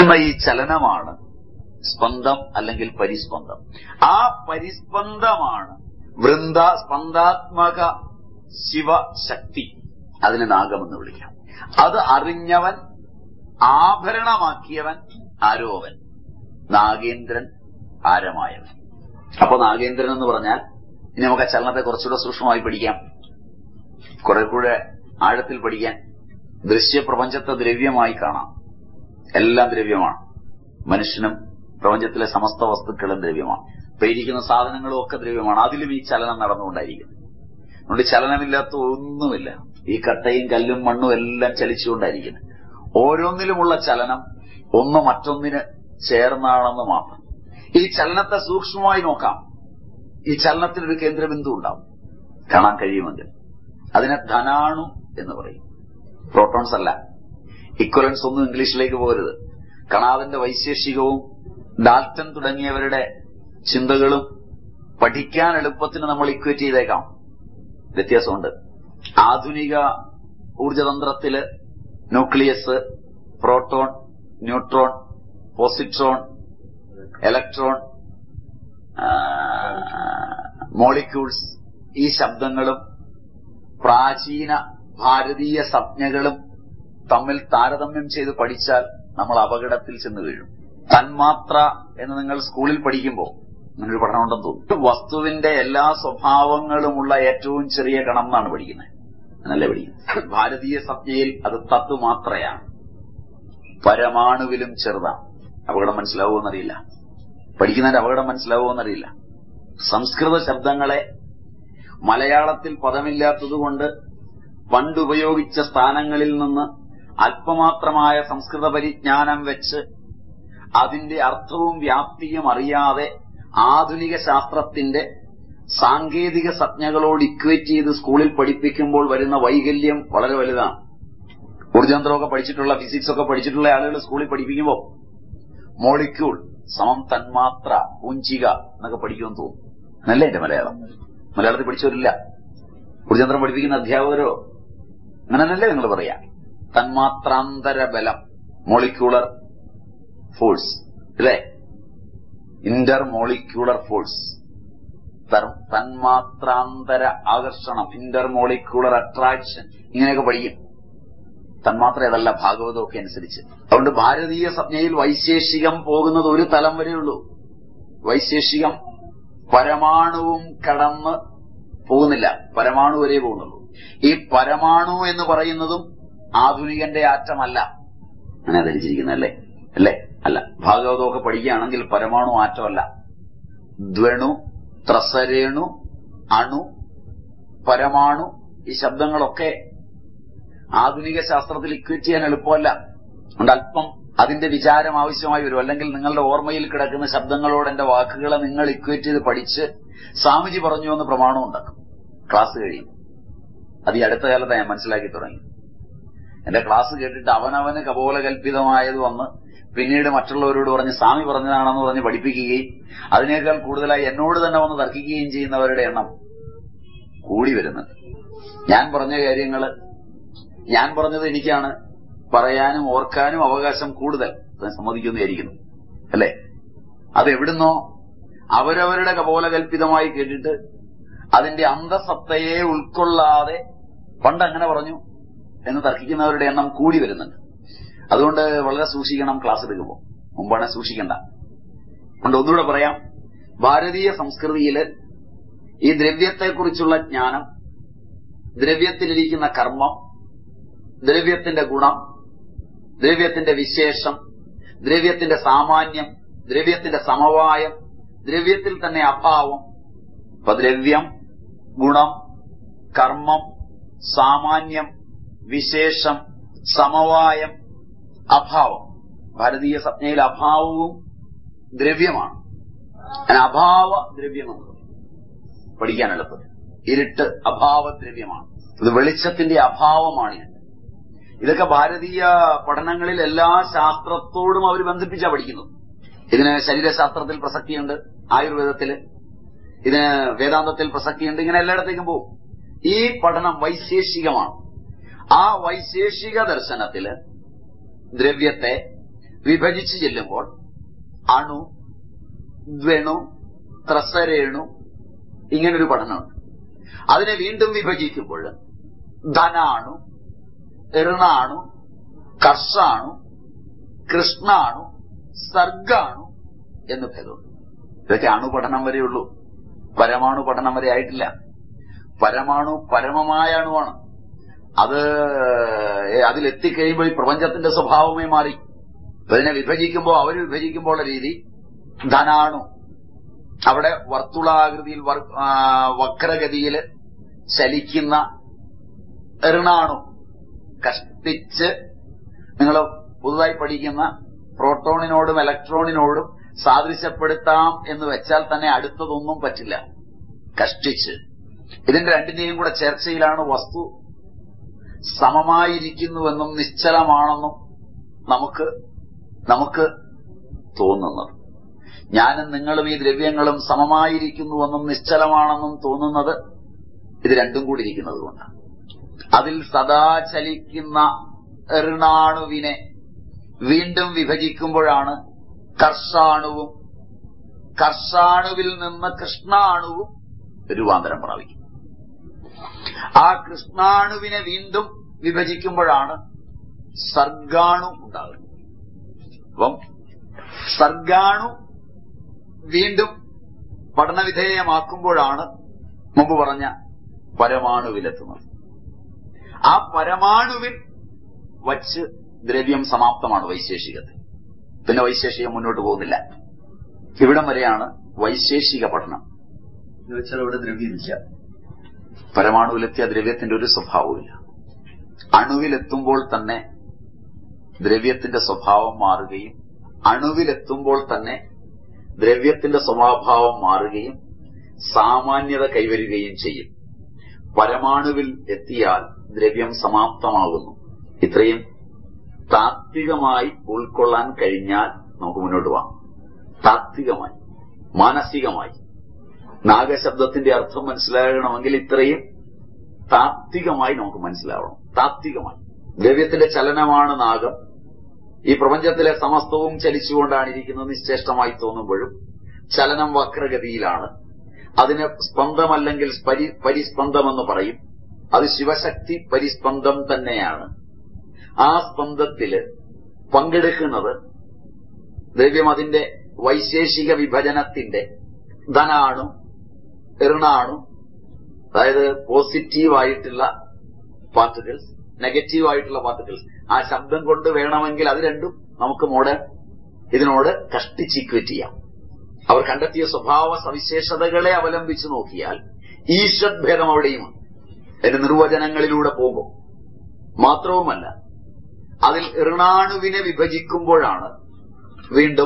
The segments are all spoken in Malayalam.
സംഭവിക്കുന്ന ഈ ചലനമാണ് സ്പന്ദം അല്ലെങ്കിൽ പരിസ്പന്ദം ആ പരിസ്പന്ദമാണ് വൃന്ദ സ്പന്ദാത്മക ശിവശക്തി അതിനെ നാഗമെന്ന് വിളിക്കാം അത് അറിഞ്ഞവൻ ആഭരണമാക്കിയവൻ ആരോവൻ നാഗേന്ദ്രൻ ആരമായവൻ അപ്പൊ നാഗേന്ദ്രൻ എന്ന് പറഞ്ഞാൽ ഇനി നമുക്ക് ആ ചലനത്തെ കുറച്ചുകൂടെ സൂക്ഷ്മമായി പഠിക്കാം കുറെ കൂടെ ആഴത്തിൽ പഠിക്കാൻ ദൃശ്യപ്രപഞ്ചത്തെ ദ്രവ്യമായി കാണാം എല്ലാം ദ്രവ്യമാണ് മനുഷ്യനും പ്രപഞ്ചത്തിലെ സമസ്ത വസ്തുക്കളും ദ്രവ്യമാണ് ഇപ്പൊ ഇരിക്കുന്ന സാധനങ്ങളും ഒക്കെ ദ്രവ്യമാണ് അതിലും ഈ ചലനം നടന്നുകൊണ്ടായിരിക്കുന്നു അതുകൊണ്ട് ചലനമില്ലാത്ത ഒന്നുമില്ല ഈ കട്ടയും കല്ലും മണ്ണും എല്ലാം ചലിച്ചുകൊണ്ടായിരിക്കുന്നത് ഓരോന്നിലുമുള്ള ചലനം ഒന്ന് മറ്റൊന്നിന് ചേർന്നാണെന്ന് മാത്രം ഈ ചലനത്തെ സൂക്ഷ്മമായി നോക്കാം ഈ ചലനത്തിനൊരു കേന്ദ്രബിന്ദു ഉണ്ടാവും കാണാൻ കഴിയുമെങ്കിൽ അതിനെ ധനാണു എന്ന് പറയും പ്രോട്ടോൺസ് അല്ല ഇക്വലൻസ് ഒന്നും ഇംഗ്ലീഷിലേക്ക് പോകരുത് കണാദിന്റെ വൈശേഷികവും ഡാൽട്ടൻ തുടങ്ങിയവരുടെ ചിന്തകളും പഠിക്കാൻ എളുപ്പത്തിന് നമ്മൾ ഇക്വേറ്റ് ചെയ്തേക്കാം വ്യത്യാസമുണ്ട് ആധുനിക ഊർജതന്ത്രത്തില് nucleus proton neutron positron electron molecules ഈ ശബ്ദങ്ങളും പ്രാചീന ഭാരതീയ സംജ്ഞകളും തമ്മിൽ താരതമ്യം ചെയ്ത് പഠിച്ചാൽ നമ്മൾ അപകടത്തിൽ ചെന്ന് വീഴും തന്മാത്ര എന്ന് നിങ്ങൾ സ്കൂളിൽ പഠിക്കുമ്പോൾ അങ്ങനൊരു പഠനമുണ്ടെന്ന് തോന്നുന്നു വസ്തുവിന്റെ എല്ലാ സ്വഭാവങ്ങളുമുള്ള ഏറ്റവും ചെറിയ കണം എന്നാണ് പഠിക്കുന്നത് എന്നല്ലേ പഠിക്കുന്നത് ഭാരതീയ സംജ്ഞയിൽ അത് തത്വമാത്രയാണ് പരമാണുവിലും ചെറുതാണ് അപകടം മനസ്സിലാവുമെന്നറിയില്ല പഠിക്കുന്നതിന്റെ അപകടം മനസ്സിലാവുമെന്നറിയില്ല സംസ്കൃത ശബ്ദങ്ങളെ മലയാളത്തിൽ പദമില്ലാത്തതുകൊണ്ട് പണ്ടുപയോഗിച്ച സ്ഥാനങ്ങളിൽ നിന്ന് അല്പമാത്രമായ സംസ്കൃത പരിജ്ഞാനം വെച്ച് അതിന്റെ അർത്ഥവും വ്യാപ്തിയും അറിയാതെ ആധുനിക ശാസ്ത്രത്തിന്റെ സാങ്കേതിക സംജ്ഞകളോട് ഇക്വേറ്റ് ചെയ്ത് സ്കൂളിൽ പഠിപ്പിക്കുമ്പോൾ വരുന്ന വൈകല്യം വളരെ വലുതാണ് ഊർജതന്ത്രമൊക്കെ പഠിച്ചിട്ടുള്ള ഫിസിക്സ് ഒക്കെ പഠിച്ചിട്ടുള്ള ആളുകൾ സ്കൂളിൽ പഠിപ്പിക്കുമ്പോൾ മോളിക്യൂൾ സമം തന്മാത്ര പൂഞ്ചിക എന്നൊക്കെ പഠിക്കുമെന്ന് തോന്നും നല്ല എന്റെ മലയാളം മലയാളത്തിൽ പഠിച്ചവരില്ല ഊർജതന്ത്രം പഠിപ്പിക്കുന്ന അധ്യാപകരോ അങ്ങനെയല്ലേ നിങ്ങൾ പറയാ തന്മാത്രാന്തര ബലം മോളിക്യൂളർ ഫോഴ്സ് അല്ലേ ഇന്റർ മോളിക്യൂളർ ഫോഴ്സ് തന്മാത്രാന്തര ആകർഷണം ഇന്റർ മോളിക്യൂളർ അട്രാക്ഷൻ ഇങ്ങനെയൊക്കെ പഠിക്കും തന്മാത്ര ഏതല്ല ഭാഗവതമൊക്കെ അനുസരിച്ച് അതുകൊണ്ട് ഭാരതീയ സംജ്ഞയിൽ വൈശേഷികം പോകുന്നത് ഒരു തലം വരെയുള്ളൂ വൈശേഷികം പരമാണുവും കടന്ന് പോകുന്നില്ല പരമാണു വരെ പോകുന്നുള്ളൂ ഈ പരമാണു എന്ന് പറയുന്നതും ആധുനികന്റെ ആറ്റമല്ല അങ്ങനെ ധരിച്ചിരിക്കുന്നല്ലേ അല്ലേ അല്ല ഭാഗവതമൊക്കെ പഠിക്കുകയാണെങ്കിൽ പരമാണു ആറ്റമല്ല ദ്വണു ത്രസരേണു അണു പരമാണു ഈ ശബ്ദങ്ങളൊക്കെ ആധുനിക ശാസ്ത്രത്തിൽ ഇക്വേറ്റ് ചെയ്യാൻ എളുപ്പമല്ല അതുകൊണ്ട് അല്പം അതിന്റെ വിചാരം ആവശ്യമായി വരും അല്ലെങ്കിൽ നിങ്ങളുടെ ഓർമ്മയിൽ കിടക്കുന്ന ശബ്ദങ്ങളോട് എന്റെ വാക്കുകളെ നിങ്ങൾ ഇക്വേറ്റ് ചെയ്ത് പഠിച്ച് സ്വാമിജി പറഞ്ഞു എന്ന് പ്രമാണം ഉണ്ടാക്കും ക്ലാസ് കഴിയും അത് ഈ അടുത്ത കാലത്ത് ഞാൻ മനസ്സിലാക്കി തുടങ്ങി എന്റെ ക്ലാസ് കേട്ടിട്ട് അവനവന് കപോലകൽപിതമായത് വന്ന് പിന്നീട് മറ്റുള്ളവരോട് പറഞ്ഞ് സ്വാമി പറഞ്ഞതാണെന്ന് പറഞ്ഞ് പഠിപ്പിക്കുകയും അതിനേക്കാൾ കൂടുതലായി എന്നോട് തന്നെ വന്ന് തർക്കിക്കുകയും ചെയ്യുന്നവരുടെ എണ്ണം കൂടി വരുന്നുണ്ട് ഞാൻ പറഞ്ഞ കാര്യങ്ങള് ഞാൻ പറഞ്ഞത് എനിക്കാണ് പറയാനും ഓർക്കാനും അവകാശം കൂടുതൽ സമ്മതിക്കുമെന്ന് വിചാരിക്കുന്നു അല്ലേ അതെവിടുന്നോ അവരവരുടെ കപോലകൽപിതമായി കേട്ടിട്ട് അതിന്റെ അന്തസത്തയെ ഉൾക്കൊള്ളാതെ പണ്ട് അങ്ങനെ പറഞ്ഞു എന്ന് തർക്കിക്കുന്നവരുടെ എണ്ണം കൂടി വരുന്നുണ്ട് അതുകൊണ്ട് വളരെ സൂക്ഷിക്കണം ക്ലാസ് എടുക്കുമ്പോൾ മുമ്പാണ് സൂക്ഷിക്കണ്ട അതുകൊണ്ട് ഒന്നുകൂടെ പറയാം ഭാരതീയ സംസ്കൃതിയില് ഈ ദ്രവ്യത്തെക്കുറിച്ചുള്ള ജ്ഞാനം ദ്രവ്യത്തിലിരിക്കുന്ന കർമ്മം ദ്രവ്യത്തിന്റെ ഗുണം ദ്രവ്യത്തിന്റെ വിശേഷം ദ്രവ്യത്തിന്റെ സാമാന്യം ദ്രവ്യത്തിന്റെ സമവായം ദ്രവ്യത്തിൽ തന്നെ അഭാവം അപ്പൊ ദ്രവ്യം ഗുണം കർമ്മം സാമാന്യം വിശേഷം സമവായം അഭാവം ഭാരതീയ സംജ്ഞയിൽ അഭാവവും ദ്രവ്യമാണ് അതിന് അഭാവ ദ്രവ്യമെന്ന് പഠിക്കാൻ എളുപ്പം ഇരുട്ട് അഭാവ ദ്രവ്യമാണ് ഇത് വെളിച്ചത്തിന്റെ അഭാവമാണ് ഇരുട്ട് ഇതൊക്കെ ഭാരതീയ പഠനങ്ങളിൽ എല്ലാ ശാസ്ത്രത്തോടും അവർ ബന്ധിപ്പിച്ചാ പഠിക്കുന്നത് ഇതിന് ശരീരശാസ്ത്രത്തിൽ പ്രസക്തിയുണ്ട് ആയുർവേദത്തില് ഇതിന് വേദാന്തത്തിൽ പ്രസക്തിയുണ്ട് ഇങ്ങനെ എല്ലായിടത്തേക്കും പോകും ഈ പഠനം വൈശേഷികമാണ് ആ വൈശേഷിക ദർശനത്തില് ദ്രവ്യത്തെ വിഭജിച്ചു ചെല്ലുമ്പോൾ അണു ദ്വണു ത്രസരേണു ഇങ്ങനൊരു പഠനമുണ്ട് അതിനെ വീണ്ടും വിഭജിക്കുമ്പോൾ ധനാണു ഋണാണു കർഷാണു കൃഷ്ണാണു സർഗാണു എന്ന് ഭേദമുണ്ട് ഇതൊക്കെ അണുപഠനം വരെയുള്ളൂ പരമാണു പഠനം വരെ ആയിട്ടില്ല പരമാണു പരമമായ അണുവാണ് അത് അതിലെത്തിക്കഴിയുമ്പോൾ ഈ പ്രപഞ്ചത്തിന്റെ സ്വഭാവമേ മാറി അതിനെ വിഭജിക്കുമ്പോൾ അവർ വിഭജിക്കുമ്പോൾ രീതി ധനാണു അവിടെ വർത്തുളാകൃതിയിൽ വക്രഗതിയിൽ ചലിക്കുന്ന ഋണാണു കഷ്ടിച്ച് നിങ്ങൾ പുതുതായി പഠിക്കുന്ന പ്രോട്ടോണിനോടും ഇലക്ട്രോണിനോടും സാദൃശ്യപ്പെടുത്താം എന്ന് വെച്ചാൽ തന്നെ അടുത്തതൊന്നും പറ്റില്ല കഷ്ടിച്ച് ഇതിന്റെ രണ്ടിന്റെയും കൂടെ ചർച്ചയിലാണ് വസ്തു സമമായിരിക്കുന്നുവെന്നും നിശ്ചലമാണെന്നും നമുക്ക് നമുക്ക് തോന്നുന്നത് ഞാനും നിങ്ങളും ഈ ദ്രവ്യങ്ങളും സമമായിരിക്കുന്നുവെന്നും നിശ്ചലമാണെന്നും തോന്നുന്നത് ഇത് രണ്ടും കൂടി ഇരിക്കുന്നത് കൊണ്ടാണ് അതിൽ സദാ ചലിക്കുന്ന ഋണാണുവിനെ വീണ്ടും വിഭജിക്കുമ്പോഴാണ് കർഷാണുവും കർഷാണുവിൽ നിന്ന് കൃഷ്ണാണുവും രൂപാന്തരം പ്രാപിക്കും ആ കൃഷ്ണാണുവിനെ വീണ്ടും വിഭജിക്കുമ്പോഴാണ് സർഗാണു ഉണ്ടാകുന്നത് അപ്പം സർഗാണു വീണ്ടും പഠനവിധേയമാക്കുമ്പോഴാണ് മുമ്പ് പറഞ്ഞ പരമാണുവിലെത്തുന്നത് ആ പരമാണുവിൽ വച്ച് ദ്രവ്യം സമാപ്തമാണ് വൈശേഷികത്തിൽ പിന്നെ വൈശേഷികം മുന്നോട്ട് പോകുന്നില്ല ഇവിടം വരെയാണ് വൈശേഷിക പഠനം എന്ന് വെച്ചാൽ അവിടെ ദ്രവ്യമില്ല പരമാണുവിലെത്തിയ ദ്രവ്യത്തിന്റെ ഒരു സ്വഭാവമില്ല അണുവിലെത്തുമ്പോൾ തന്നെ ദ്രവ്യത്തിന്റെ സ്വഭാവം മാറുകയും അണുവിലെത്തുമ്പോൾ തന്നെ ദ്രവ്യത്തിന്റെ സ്വഭാവം മാറുകയും സാമാന്യത കൈവരുകയും ചെയ്യും പരമാണുവിൽ എത്തിയാൽ ദ്രവ്യം സമാപ്തമാകുന്നു ഇത്രയും താത്വികമായി ഉൾക്കൊള്ളാൻ കഴിഞ്ഞാൽ നമുക്ക് മുന്നോട്ട് പോകാം താത്വികമായി മാനസികമായി നാഗശബ്ദത്തിന്റെ അർത്ഥം മനസ്സിലാകണമെങ്കിൽ ഇത്രയും താത്വികമായി നമുക്ക് മനസ്സിലാവണം താത്വികമായി ദ്രവ്യത്തിന്റെ ചലനമാണ് നാഗം ഈ പ്രപഞ്ചത്തിലെ സമസ്തവും ചലിച്ചുകൊണ്ടാണ് ഇരിക്കുന്നത് നിശ്ചേഷ്ടമായി തോന്നുമ്പോഴും ചലനം വക്രഗതിയിലാണ് അതിന് സ്പന്ദമല്ലെങ്കിൽ പരി പരിസ്പന്ദമെന്ന് പറയും അത് ശിവശക്തി പരിസ്പന്ദം തന്നെയാണ് ആ സ്പന്ദത്തില് പങ്കെടുക്കുന്നത് ദ്രവ്യം അതിന്റെ വൈശേഷിക വിഭജനത്തിന്റെ ധനാണു ഋണാണു അതായത് പോസിറ്റീവായിട്ടുള്ള പാർട്ടിക്കിൾസ് നെഗറ്റീവ് ആയിട്ടുള്ള പാർട്ടിക്കിൾസ് ആ ശബ്ദം കൊണ്ട് വേണമെങ്കിൽ അത് രണ്ടും നമുക്ക് മോഡേൺ ഇതിനോട് കഷ്ടിച്ചിക്വേറ്റ് ചെയ്യാം അവർ കണ്ടെത്തിയ സ്വഭാവ സവിശേഷതകളെ അവലംബിച്ചു നോക്കിയാൽ ഈശ്വത് ഭേദം അവിടെയുമുണ്ട് അതിന്റെ നിർവചനങ്ങളിലൂടെ പോകും മാത്രവുമല്ല അതിൽ ഋണാണുവിനെ വിഭജിക്കുമ്പോഴാണ് വീണ്ടും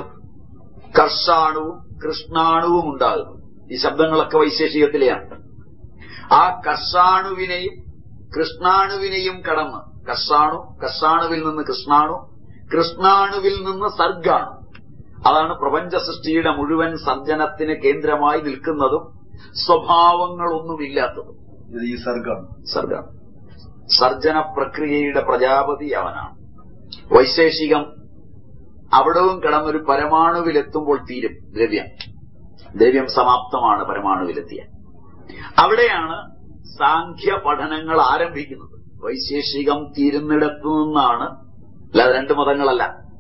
കർഷാണുവും കൃഷ്ണാണുവും ഉണ്ടാകുന്നത് ഈ ശബ്ദങ്ങളൊക്കെ വൈശേഷികത്തിലെയാണ് ആ കർഷാണുവിനെയും കൃഷ്ണാണുവിനെയും കടന്ന് കർഷാണു കർഷാണുവിൽ നിന്ന് കൃഷ്ണാണു കൃഷ്ണാണുവിൽ നിന്ന് സർഗാണു അതാണ് പ്രപഞ്ച സൃഷ്ടിയുടെ മുഴുവൻ സർജനത്തിന് കേന്ദ്രമായി നിൽക്കുന്നതും സ്വഭാവങ്ങളൊന്നുമില്ലാത്തതും ഇത് ഈ സർഗാണ് സർഗാണ് സർജന പ്രക്രിയയുടെ പ്രജാപതി അവനാണ് വൈശേഷികം അവിടവും കടന്നൊരു പരമാണുവിലെത്തുമ്പോൾ തീരും ദ്രവ്യം ദ്രവ്യം സമാപ്തമാണ് പരമാണുവിലെത്തിയ അവിടെയാണ് സാഖ്യ പഠനങ്ങൾ ആരംഭിക്കുന്നത് വൈശേഷികം തീരുന്നിടത്തു നിന്നാണ് അല്ലാതെ രണ്ട് മതങ്ങളല്ല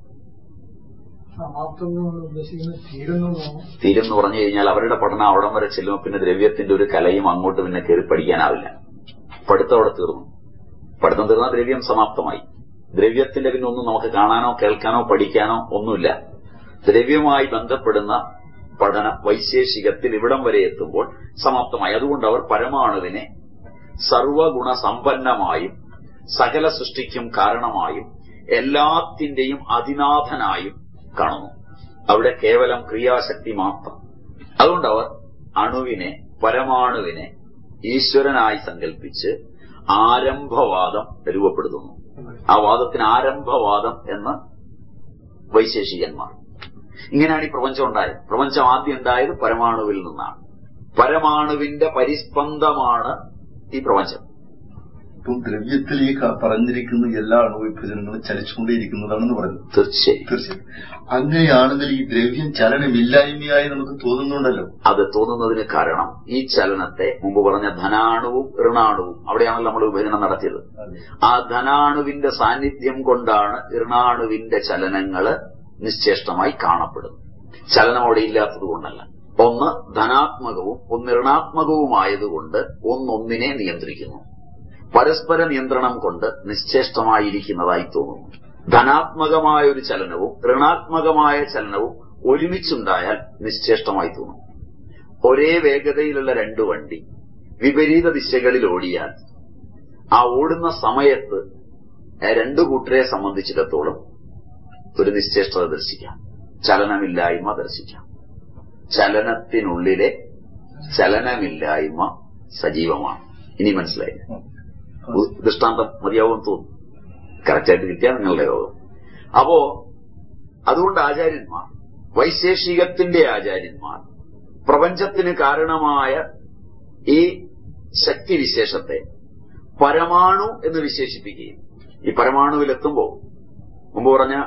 സമാപ്തം നമ്മൾ ഉദ്ദേശിക്കുന്നത് തീരുന്നു തീരും എന്ന് പറഞ്ഞു കഴിഞ്ഞാൽ അവരുടെ പഠനം അവിടം വരെ ചെല്ലുമ്പോൾ പിന്നെ ദ്രവ്യത്തിന്റെ ഒരു കലയും അങ്ങോട്ട് പിന്നെ കയറി പഠിക്കാനാവില്ല പഠിത്തം അവിടെ തീർന്നു പഠിത്തം തീർന്നാൽ ദ്രവ്യം സമാപ്തമായി ദ്രവ്യത്തിന്റെ പിന്നെ ഒന്നും നമുക്ക് കാണാനോ കേൾക്കാനോ പഠിക്കാനോ ഒന്നുമില്ല ദ്രവ്യവുമായി ബന്ധപ്പെടുന്ന പഠനം വൈശേഷികത്തിൽ ഇവിടം വരെ എത്തുമ്പോൾ സമാപ്തമായി അതുകൊണ്ട് അവർ പരമാണുവിനെ സർവഗുണ സമ്പന്നമായും സകല സൃഷ്ടിക്കും കാരണമായും എല്ലാത്തിന്റെയും അതിനാഥനായും കാണുന്നു അവിടെ കേവലം ക്രിയാശക്തി മാത്രം അതുകൊണ്ട് അവർ അണുവിനെ പരമാണുവിനെ ഈശ്വരനായി സങ്കല്പിച്ച് ആരംഭവാദം രൂപപ്പെടുത്തുന്നു ആ വാദത്തിന് ആരംഭവാദം എന്ന് വൈശേഷികന്മാർ ഇങ്ങനെയാണ് ഈ പ്രപഞ്ചം ഉണ്ടായത് പ്രപഞ്ചം ആദ്യം ഉണ്ടായത് പരമാണുവിൽ നിന്നാണ് പരമാണുവിന്റെ പരിസ്പന്ദമാണ് ഈ പ്രപഞ്ചം ഇപ്പം ദ്രവ്യത്തിൽ ഈ ക- പറഞ്ഞിരിക്കുന്ന എല്ലാ അണുവിഭജനങ്ങളും ചലിച്ചുകൊണ്ടേയിരിക്കുന്നതാണെന്ന് പറഞ്ഞു തീർച്ചയായും തീർച്ചയായും അങ്ങനെയാണെങ്കിൽ ഈ ദ്രവ്യം ചലനമില്ലായ്മയായി നമുക്ക് തോന്നുന്നുണ്ടല്ലോ അത് തോന്നുന്നതിന് കാരണം ഈ ചലനത്തെ മുമ്പ് പറഞ്ഞ ധനാണുവും ഋണാണുവും അവിടെയാണല്ലോ നമ്മൾ വിഭജനം നടത്തിയത് ആ ധനാണുവിന്റെ സാന്നിധ്യം കൊണ്ടാണ് ഋണാണുവിന്റെ ചലനങ്ങള് നിശ്ചേഷ്ടമായി കാണപ്പെടുന്നത് ചലനം അവിടെ ഇല്ലാത്തത് കൊണ്ടല്ല ഒന്ന് ധനാത്മകവും ഒന്ന് ഋണാത്മകവുമായതുകൊണ്ട് ഒന്നൊന്നിനെ നിയന്ത്രിക്കുന്നു പരസ്പര നിയന്ത്രണം കൊണ്ട് നിശ്ചേഷ്ടമായിരിക്കുന്നതായി തോന്നുന്നു ധനാത്മകമായ ഒരു ചലനവും ഋണാത്മകമായ ചലനവും ഒരുമിച്ചുണ്ടായാൽ നിശ്ചേഷ്ടമായി തോന്നും ഒരേ വേഗതയിലുള്ള രണ്ടു വണ്ടി വിപരീത ദിശകളിൽ ഓടിയാൽ ആ ഓടുന്ന സമയത്ത് ആ രണ്ടു കൂട്ടരെ സംബന്ധിച്ചിടത്തോളം ഒരു നിശ്ചേഷ്ടത ദർശിക്കാം ചലനമില്ലായ്മ ദർശിക്കാം ചലനത്തിനുള്ളിലെ ചലനമില്ലായ്മ സജീവമാണ് ഇനി മനസ്സിലായി ഉ- ദൃഷ്ടാന്തം മതിയാവും തോന്നുന്നു കറക്റ്റായിട്ട് കിട്ടിയാൽ നിങ്ങളുടെ യോഗം അപ്പോ അതുകൊണ്ട് ആചാര്യന്മാർ വൈശേഷികത്തിന്റെ ആചാര്യന്മാർ പ്രപഞ്ചത്തിന് കാരണമായ ഈ ശക്തിവിശേഷത്തെ പരമാണു എന്ന് വിശേഷിപ്പിക്കുകയും ഈ പരമാണുവിലെത്തുമ്പോൾ മുമ്പ് പറഞ്ഞ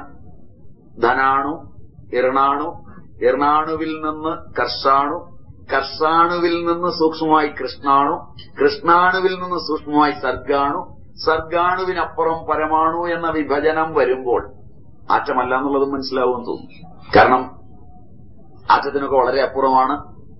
ധനാണു ഇർണാണു ഇർണാണുവിൽ നിന്ന് കർഷാണു കർഷാണുവിൽ നിന്ന് സൂക്ഷ്മമായി കൃഷ്ണാണു കൃഷ്ണാണുവിൽ നിന്ന് സൂക്ഷ്മമായി സർഗാണു സർഗാണുവിനപ്പുറം പരമാണു എന്ന വിഭജനം വരുമ്പോൾ ആറ്റമല്ല എന്നുള്ളതും മനസ്സിലാവുമെന്ന് തോന്നുന്നു കാരണം ആറ്റത്തിനൊക്കെ വളരെ അപ്പുറമാണ്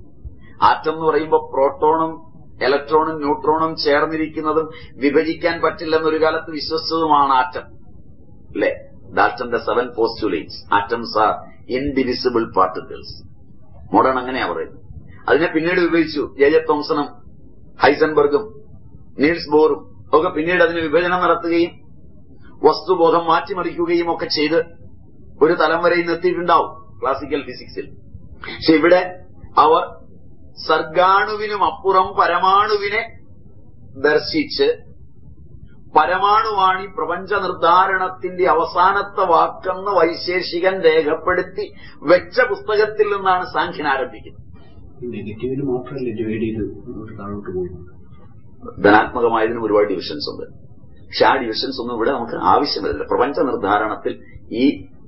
ആറ്റം എന്ന് പറയുമ്പോൾ പ്രോട്ടോണും ഇലക്ട്രോണും ന്യൂട്രോണും ചേർന്നിരിക്കുന്നതും വിഭജിക്കാൻ പറ്റില്ലെന്നൊരു കാലത്ത് വിശ്വസിച്ചതുമാണ് ആറ്റം അല്ലെ ഡാൽട്ടന്റെ seven postulates atoms are indivisible particles modern അങ്ങനെയാ പറയുന്നത് അതിനെ പിന്നീട് വിഭജിച്ചു ജെ ജെ തോംസണും ഹൈസൻബർഗും നീൽസ് ബോറും ഒക്കെ പിന്നീട് അതിന് വിഭജനം നടത്തുകയും വസ്തുബോധം മാറ്റിമറിക്കുകയും ഒക്കെ ചെയ്ത് ഒരു തലം വരെ ഇന്ന് എത്തിയിട്ടുണ്ടാവും ക്ലാസിക്കൽ ഫിസിക്സിൽ പക്ഷെ ഇവിടെ അവർ സർഗാണുവിനും അപ്പുറം പരമാണുവിനെ ദർശിച്ച് പരമാണുവാണി പ്രപഞ്ച നിർദ്ധാരണത്തിന്റെ അവസാനത്തെ വാക്കെന്ന് വൈശേഷികൻ രേഖപ്പെടുത്തി വെച്ച പുസ്തകത്തിൽ നിന്നാണ് സാഖ്യൻ ആരംഭിക്കുന്നത് നെഗറ്റീവിന് മാത്രമല്ല ഡിവൈഡ് ചെയ്ത് മുന്നോട്ട് താഴോട്ട് പോകുന്നത് ധനാത്മകമായതിനും ഒരുപാട് ഡിവിഷൻസ് ഉണ്ട് പക്ഷെ ആ ഡിവിഷൻസ് ഒന്നും ഇവിടെ നമുക്ക് ആവശ്യം വരുന്നില്ല പ്രപഞ്ച നിർദ്ധാരണത്തിൽ ഈ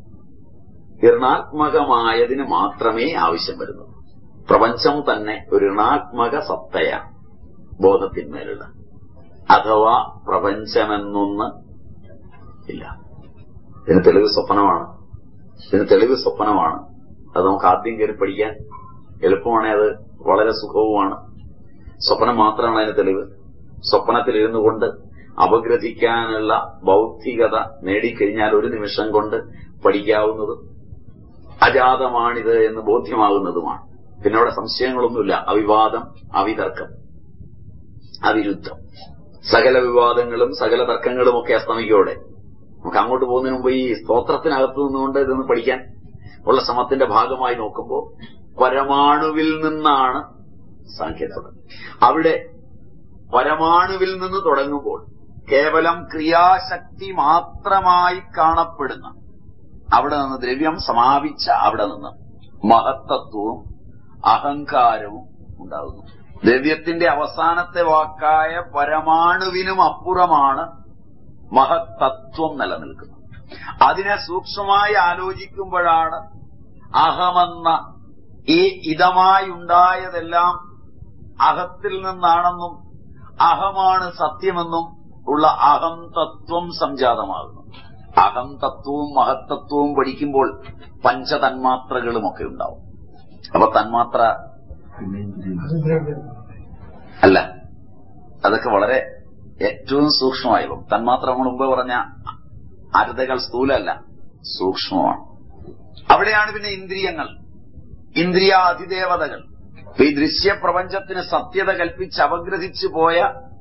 ഋണാത്മകമായതിന് മാത്രമേ ആവശ്യം വരുന്നുള്ളൂ പ്രപഞ്ചം തന്നെ ഒരു ഋണാത്മക സത്തയാണ് ബോധത്തിന്മേലുള്ള അഥവാ പ്രപഞ്ചമെന്നൊന്ന് ഇല്ല ഇതിന് തെളിവ് സ്വപ്നമാണ് ഇതിന് തെളിവ് സ്വപ്നമാണ് അത് നമുക്ക് ആദ്യം കയറി പഠിക്കാൻ എളുപ്പമാണ് അത് വളരെ സുഖവുമാണ് സ്വപ്നം മാത്രമാണ് അതിന് തെളിവ് സ്വപ്നത്തിൽ ഇരുന്നു കൊണ്ട് അപഗ്രഥിക്കാനുള്ള ബൗദ്ധികത നേടിക്കഴിഞ്ഞാൽ ഒരു നിമിഷം കൊണ്ട് പഠിക്കാവുന്നതും അജാതമാണിത് എന്ന് ബോധ്യമാകുന്നതുമാണ് പിന്നെ അവിടെ സംശയങ്ങളൊന്നുമില്ല അവിവാദം അവിതർക്കം അവിരുദ്ധം സകല വിവാദങ്ങളും സകല തർക്കങ്ങളും ഒക്കെ അസ്തമിക്കോടെ നമുക്ക് അങ്ങോട്ട് പോകുന്നതിന് മുമ്പ് ഈ സ്തോത്രത്തിനകത്ത് നിന്നുകൊണ്ട് ഇതൊന്ന് പഠിക്കാൻ ഉള്ള ശ്രമത്തിന്റെ ഭാഗമായി നോക്കുമ്പോൾ പരമാണുവിൽ നിന്നാണ് സാഖ്യത അവിടെ പരമാണുവിൽ നിന്ന് തുടങ്ങുമ്പോൾ കേവലം ക്രിയാശക്തി മാത്രമായി കാണപ്പെടുന്ന അവിടെ നിന്ന് ദ്രവ്യം സമാപിച്ച അവിടെ നിന്ന് മഹത്തത്വവും അഹങ്കാരവും ഉണ്ടാകുന്നു ദ്രവ്യത്തിന്റെ അവസാനത്തെ വാക്കായ പരമാണുവിനും അപ്പുറമാണ് മഹത്തത്വം നിലനിൽക്കുന്നത് അതിനെ സൂക്ഷ്മമായി ആലോചിക്കുമ്പോഴാണ് അഹമെന്ന ഈ ഇതമായി ഉണ്ടായതെല്ലാം അഹത്തിൽ നിന്നാണെന്നും അഹമാണ് സത്യമെന്നും ഉള്ള അഹം തത്വം സംജാതമാകുന്നു അഹം തത്വവും മഹത്തത്വവും പഠിക്കുമ്പോൾ പഞ്ചതന്മാത്രകളുമൊക്കെ ഉണ്ടാവും അപ്പൊ തന്മാത്ര അത് ദ്രവ്യം അല്ല അതൊക്കെ വളരെ ഏറ്റവും സൂക്ഷ്മമായി തന്മാത്ര നമ്മൾ മുമ്പ് പറഞ്ഞ അരുതകൾ സ്ഥൂലല്ല സൂക്ഷ്മമാണ് അവിടെയാണ് പിന്നെ ഇന്ദ്രിയങ്ങൾ ഇന്ദ്രിയ അതിദേവതകൾ ഇപ്പൊ ഈ ദൃശ്യപ്രപഞ്ചത്തിന് സത്യത കൽപ്പിച്ച് അപഗ്രഥിച്ചു പോയ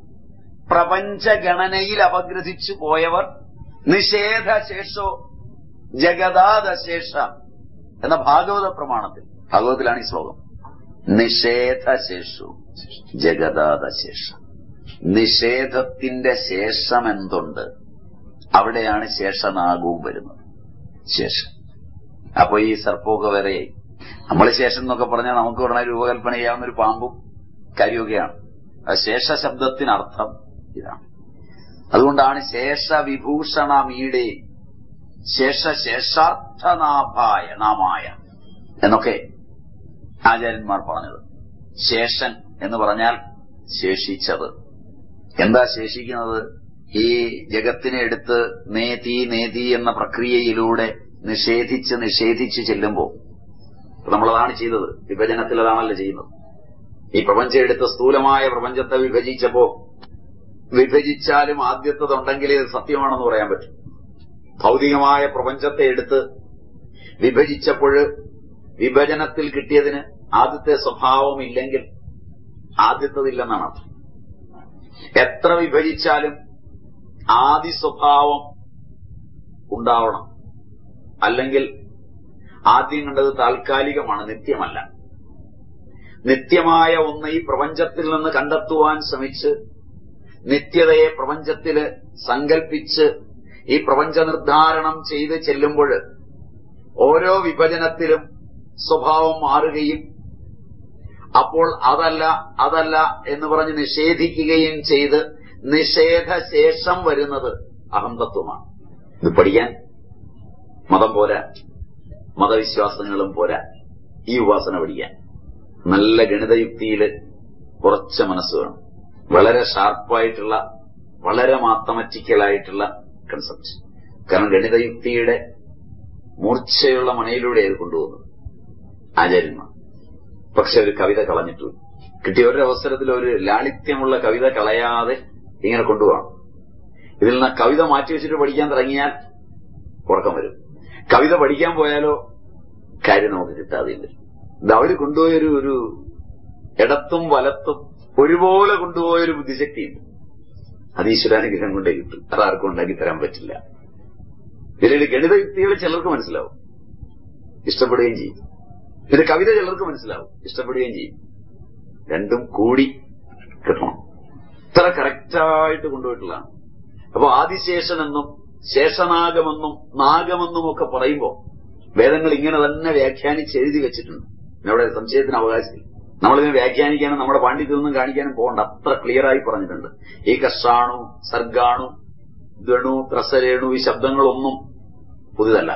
പ്രപഞ്ചഗണനയിൽ അപഗ്രഥിച്ചു പോയവർ നിഷേധശേഷോ ജഗദാദശേഷ എന്ന ഭാഗവത പ്രമാണത്തിൽ ഭാഗവതത്തിലാണ് ഈ ശ്ലോകം നിഷേധശേഷു ജഗദാദശേഷ നിഷേധത്തിന്റെ ശേഷം എന്തുണ്ട് അവിടെയാണ് ശേഷനാഗവും വരുന്നത് ശേഷം അപ്പൊ ഈ സർപ്പമൊക്കെ വേറെയായി നമ്മൾ ശേഷം എന്നൊക്കെ പറഞ്ഞാൽ നമുക്ക് ഉടനെ രൂപകൽപ്പന ചെയ്യാവുന്ന ഒരു പാമ്പും കാര്യമൊക്കെയാണ് ആ ശേഷ ശബ്ദത്തിനർത്ഥം ഇതാണ് അതുകൊണ്ടാണ് ശേഷവിഭൂഷണമീടെ ശേഷശേഷാർത്ഥനാഭായ നാമായ എന്നൊക്കെ ആചാര്യന്മാർ പറഞ്ഞത് ശേഷൻ എന്ന് പറഞ്ഞാൽ ശേഷിച്ചത് എന്താ ശേഷിക്കുന്നത് ഈ ജഗത്തിനെ എടുത്ത് നേതി നേതി എന്ന പ്രക്രിയയിലൂടെ നിഷേധിച്ച് നിഷേധിച്ച് ചെല്ലുമ്പോൾ നമ്മളതാണ് ചെയ്തത് വിഭജനത്തിൽ അതാണല്ലോ ചെയ്യുന്നത് ഈ പ്രപഞ്ചം എടുത്ത് സ്ഥൂലമായ പ്രപഞ്ചത്തെ വിഭജിച്ചപ്പോ വിഭജിച്ചാലും ആദ്യത്തതുണ്ടെങ്കിൽ ഇത് സത്യമാണെന്ന് പറയാൻ പറ്റും ഭൗതികമായ പ്രപഞ്ചത്തെ എടുത്ത് വിഭജിച്ചപ്പോൾ വിഭജനത്തിൽ കിട്ടിയതിന് ആദ്യത്തെ സ്വഭാവമില്ലെങ്കിൽ ആദ്യത്തതില്ലെന്നാണ് അർത്ഥം എത്ര വിഭജിച്ചാലും ആദി സ്വഭാവം ഉണ്ടാവണം അല്ലെങ്കിൽ ആദ്യം കണ്ടത് താൽക്കാലികമാണ് നിത്യമല്ല നിത്യമായ ഒന്ന് ഈ പ്രപഞ്ചത്തിൽ നിന്ന് കണ്ടെത്തുവാൻ ശ്രമിച്ച് നിത്യതയെ പ്രപഞ്ചത്തില് സങ്കൽപ്പിച്ച് ഈ പ്രപഞ്ച നിർദ്ധാരണം ചെയ്ത് ചെല്ലുമ്പോൾ ഓരോ വിഭജനത്തിലും സ്വഭാവം മാറുകയും അപ്പോൾ അതല്ല അതല്ല എന്ന് പറഞ്ഞ് നിഷേധിക്കുകയും ചെയ്ത് നിഷേധശേഷം വരുന്നത് അഹന്തത്വമാണ് ഇത് പഠിക്കാൻ മതം പോരാ മതവിശ്വാസങ്ങളും പോരാ ഈ ഉപാസന പഠിക്കാൻ നല്ല ഗണിതയുക്തിയിൽ കുറച്ച് മനസ്സ് വേണം വളരെ ഷാർപ്പായിട്ടുള്ള വളരെ മാത്തമാറ്റിക്കലായിട്ടുള്ള കൺസെപ്റ്റ് കാരണം ഗണിതയുക്തിയുടെ മൂർച്ചയുള്ള മണയിലൂടെ അത് കൊണ്ടുപോകുന്നത് ആചാര്യന്മാർ പക്ഷെ ഒരു കവിത കളഞ്ഞിട്ടു കിട്ടിയ ഒരു അവസരത്തിൽ ഒരു ലാളിത്യമുള്ള കവിത കളയാതെ ഇങ്ങനെ കൊണ്ടുപോകണം ഇതിൽ നിന്ന് കവിത മാറ്റി വെച്ചിട്ട് പഠിക്കാൻ തുടങ്ങിയാൽ ഉറക്കം വരും കവിത പഠിക്കാൻ പോയാലോ കാര്യം നമുക്ക് കിട്ടാതെയില്ല ഇത് അവര് കൊണ്ടുപോയൊരു ഒരു ഇടത്തും വലത്തും ഒരുപോലെ കൊണ്ടുപോയൊരു ബുദ്ധിശക്തിയുണ്ട് അത് ഈശ്വരാനുഗ്രഹം കൊണ്ടേ കിട്ടും അത് ആർക്കും ഉണ്ടാക്കി തരാൻ പറ്റില്ല ഇതിൽ ഗണിത യുക്തികൾ ചിലർക്ക് മനസ്സിലാവും ഇഷ്ടപ്പെടുകയും ചെയ്യും ഇത് കവിത ചിലർക്ക് മനസ്സിലാവും ഇഷ്ടപ്പെടുകയും ചെയ്യും രണ്ടും കൂടി കിട്ടണം ഇത്ര കറക്റ്റായിട്ട് കൊണ്ടുപോയിട്ടുള്ളതാണ് അപ്പൊ ആദിശേഷനെന്നും ശേഷനാഗമെന്നും നാഗമെന്നും ഒക്കെ പറയുമ്പോൾ വേദങ്ങൾ ഇങ്ങനെ തന്നെ വ്യാഖ്യാനിച്ച് എഴുതി വെച്ചിട്ടുണ്ട് അവിടെ സംശയത്തിന് അവകാശമില്ല നമ്മളിതിനെ വ്യാഖ്യാനിക്കാനും നമ്മുടെ പാണ്ഡിത്യമൊന്നും കാണിക്കാനും പോകണ്ട അത്ര ക്ലിയറായി പറഞ്ഞിട്ടുണ്ട് ഈ കഷാണു സർഗാണു ഗണു ത്രസരേണു ഈ ശബ്ദങ്ങളൊന്നും പുതിയതല്ല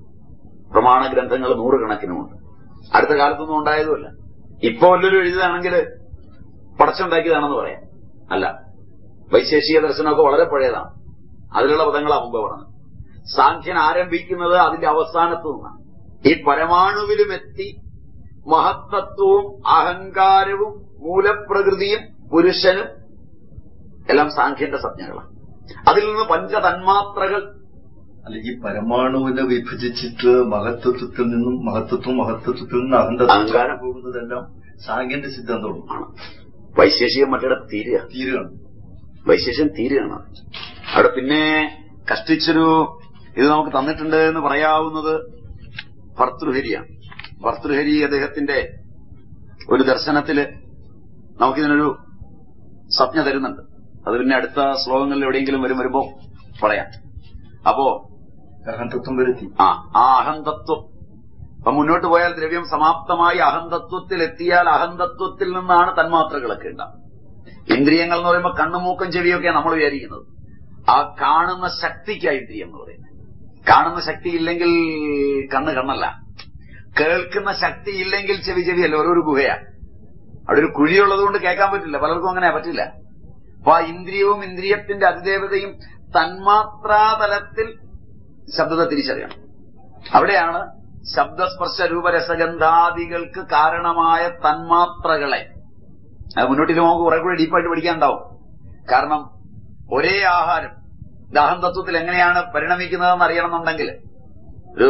പ്രമാണ ഗ്രന്ഥങ്ങൾ നൂറുകണക്കിനുമുണ്ട് അടുത്ത കാലത്തൊന്നും ഉണ്ടായതുമല്ല ഇപ്പൊ വല്ലൊരു എഴുതുകയാണെങ്കിൽ പടച്ചുണ്ടാക്കിയതാണെന്ന് പറയാം അല്ല വൈശേഷിക ദർശനമൊക്കെ വളരെ പഴയതാണ് അതിലുള്ള പദങ്ങളാണ് മുമ്പ് പറഞ്ഞത് സാഖ്യൻ ആരംഭിക്കുന്നത് അതിന്റെ അവസാനത്തു നിന്നാണ് ഈ പരമാണുവിലും എത്തി മഹത്തത്വവും അഹങ്കാരവും മൂലപ്രകൃതിയും പുരുഷനും എല്ലാം സാഖ്യന്റെ സംജ്ഞകളാണ് അതിൽ നിന്ന് പഞ്ചതന്മാത്രകൾ അല്ല ഈ പരമാണുവിനെ വിഭജിച്ചിട്ട് മഹത്വത്വത്തിൽ നിന്നും മഹത്വത്വം മഹത്വത്വത്തിൽ നിന്ന് അഹന്തത്വം അഹങ്കാരം. പോകുന്നതെല്ലാം സാങ്കേന്റെ സിദ്ധാന്തമാണ് ആണ് വൈശേഷികം മറ്റിടത്ത് തീരുക തീരുകയാണ് വൈശേഷ്യം തീരുകയാണ് അവിടെ പിന്നെ കഷ്ടിച്ചൊരു ഇത് നമുക്ക് തന്നിട്ടുണ്ട് എന്ന് പറയാവുന്നത് ഭർതൃഹരിയാണ് ഭർതൃഹരി അദ്ദേഹത്തിന്റെ ഒരു ദർശനത്തില് നമുക്കിതിനൊരു സ്വപ്ന തരുന്നുണ്ട് അത് പിന്നെ അടുത്ത ശ്ലോകങ്ങളിൽ എവിടെയെങ്കിലും വരും വരുമ്പോ പറയാം അപ്പോ അഹന്തത്വം വരുത്തി ആ ആ അഹന്തത്വം അപ്പൊ മുന്നോട്ട് പോയാൽ ദ്രവ്യം സമാപ്തമായി അഹന്തത്വത്തിൽ എത്തിയാൽ അഹന്തത്വത്തിൽ നിന്നാണ് തന്മാത്രകളൊക്കെ ഉണ്ടാകും ഇന്ദ്രിയങ്ങൾ എന്ന് പറയുമ്പോൾ കണ്ണുമൂക്കും ചെവിയൊക്കെയാണ് നമ്മൾ വിചാരിക്കുന്നത് ആ കാണുന്ന ശക്തിക്കാ ഇന്ദ്രിയം എന്ന് പറയുന്നത് കാണുന്ന ശക്തി ഇല്ലെങ്കിൽ കണ്ണ് കണ്ണല്ല കേൾക്കുന്ന ശക്തി ഇല്ലെങ്കിൽ ചെവി ചെവിയല്ല ഓരോരു ഗുഹയാ അവിടെ ഒരു കുഴിയുള്ളത് കൊണ്ട് കേൾക്കാൻ പറ്റില്ല പലർക്കും അങ്ങനെ പറ്റില്ല അപ്പൊ ആ ഇന്ദ്രിയവും ഇന്ദ്രിയത്തിന്റെ അതിദേവതയും തന്മാത്രാതലത്തിൽ ശബ്ദത്തെ തിരിച്ചറിയണം അവിടെയാണ് ശബ്ദസ്പർശ രൂപരസഗന്ധാദികൾക്ക് കാരണമായ തന്മാത്രകളെ അത് മുന്നോട്ടിൽ നമുക്ക് കുറെ കൂടി ഡീപ്പായിട്ട് പഠിക്കാനുണ്ടാവും കാരണം ഒരേ ആഹാരം ദാഹം തത്വത്തിൽ എങ്ങനെയാണ് പരിണമിക്കുന്നതെന്ന് അറിയണമെന്നുണ്ടെങ്കിൽ ഒരു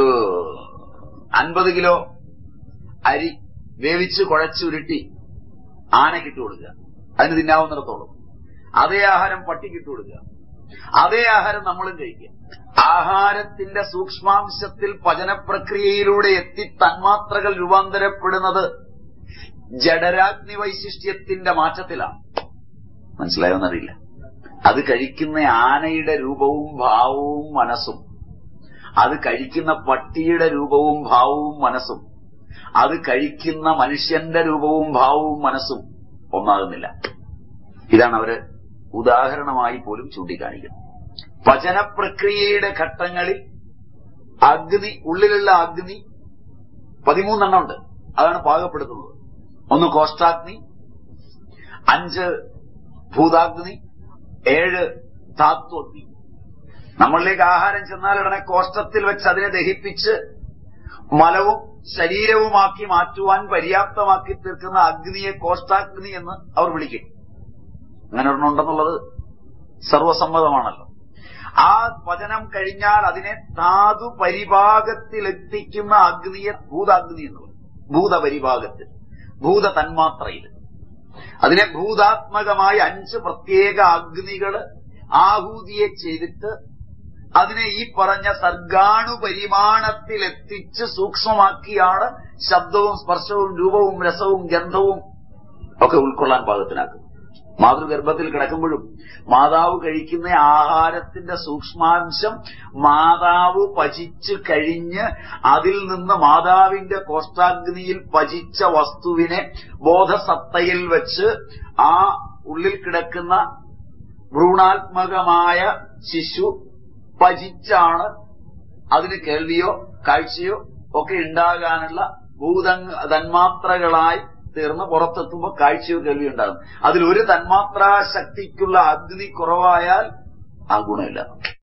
അൻപത് കിലോ അരി വേവിച്ച് കുഴച്ചുരുട്ടി ആനക്കിട്ട് കൊടുക്കുക അതിന് തിന്നാവുന്നിടത്തോളം അതേ ആഹാരം പട്ടിക്കിട്ട് കൊടുക്കുക അതേ ആഹാരം നമ്മളും കഴിക്കുക ആഹാരത്തിന്റെ സൂക്ഷ്മാംശത്തിൽ പചനപ്രക്രിയയിലൂടെ എത്തി തന്മാത്രകൾ രൂപാന്തരപ്പെടുന്നത് ജഡരാഗ്നി വൈശിഷ്ട്യത്തിന്റെ മാറ്റത്തിലാണ് മനസ്സിലായോന്നറിയില്ല അത് കഴിക്കുന്ന ആനയുടെ രൂപവും ഭാവവും മനസ്സും അത് കഴിക്കുന്ന പട്ടിയുടെ രൂപവും ഭാവവും മനസ്സും അത് കഴിക്കുന്ന മനുഷ്യന്റെ രൂപവും ഭാവവും മനസ്സും ഒന്നാകുന്നില്ല ഇതാണ് അവര് ഉദാഹരണമായി പോലും ചൂണ്ടിക്കാണിക്കുന്നു പചന പ്രക്രിയയുടെ ഘട്ടങ്ങളിൽ അഗ്നി ഉള്ളിലുള്ള അഗ്നി പതിമൂന്നെണ്ണം ഉണ്ട് അതാണ് പാകപ്പെടുത്തുന്നത് ഒന്ന് കോഷ്ടാഗ്നി അഞ്ച് ഭൂതാഗ്നി ഏഴ് ധാത്വഗ്നി നമ്മളിലേക്ക് ആഹാരം ചെന്നാൽ ഉടനെ കോഷ്ടത്തിൽ വെച്ച് അതിനെ ദഹിപ്പിച്ച് മലവും ശരീരവുമാക്കി മാറ്റുവാൻ പര്യാപ്തമാക്കി തീർക്കുന്ന അഗ്നിയെ കോഷ്ടാഗ്നി എന്ന് അവർ വിളിക്കും അങ്ങനെ ഒരെണ്ണമുണ്ടെന്നുള്ളത് സർവസമ്മതമാണല്ലോ ആ പചനം കഴിഞ്ഞാൽ അതിനെ ധാതു പരിഭാഗത്തിലെത്തിക്കുന്ന അഗ്നിയെ ഭൂതാഗ്നി എന്ന് പറയും ഭൂതപരിഭാഗത്തിൽ ഭൂത തന്മാത്രയിൽ അതിനെ ഭൂതാത്മകമായ അഞ്ച് പ്രത്യേക അഗ്നികള് ആഹൂതിയെ ചെയ്തിട്ട് അതിനെ ഈ പറഞ്ഞ സർഗാണു പരിമാണത്തിൽ എത്തിച്ച് സൂക്ഷ്മമാക്കിയാണ് ശബ്ദവും സ്പർശവും രൂപവും രസവും ഗന്ധവും ഒക്കെ ഉൾക്കൊള്ളാൻ പാകത്തിനാക്കുന്നത് മാതൃഗർഭത്തിൽ കിടക്കുമ്പോഴും മാതാവ് കഴിക്കുന്ന ആഹാരത്തിന്റെ സൂക്ഷ്മാംശം മാതാവ് പചിച്ച് കഴിഞ്ഞ് അതിൽ നിന്ന് മാതാവിന്റെ കോഷ്ടാഗ്നിയിൽ പചിച്ച വസ്തുവിനെ ബോധസത്തയിൽ വെച്ച് ആ ഉള്ളിൽ കിടക്കുന്ന ഭ്രൂണാത്മകമായ ശിശു പചിച്ചാണ് അതിന് കേൾവിയോ കാഴ്ചയോ ഒക്കെ ഉണ്ടാകാനുള്ള ഭൂത തന്മാത്രകളായി തീർന്ന് പുറത്തെത്തുമ്പോൾ കാഴ്ചയോ കേൾവിയോ ഉണ്ടാകും അതിൽ ഒരു തന്മാത്രാ ശക്തിക്കുള്ള അഗ്നി കുറവായാൽ ആ ഗുണമില്ല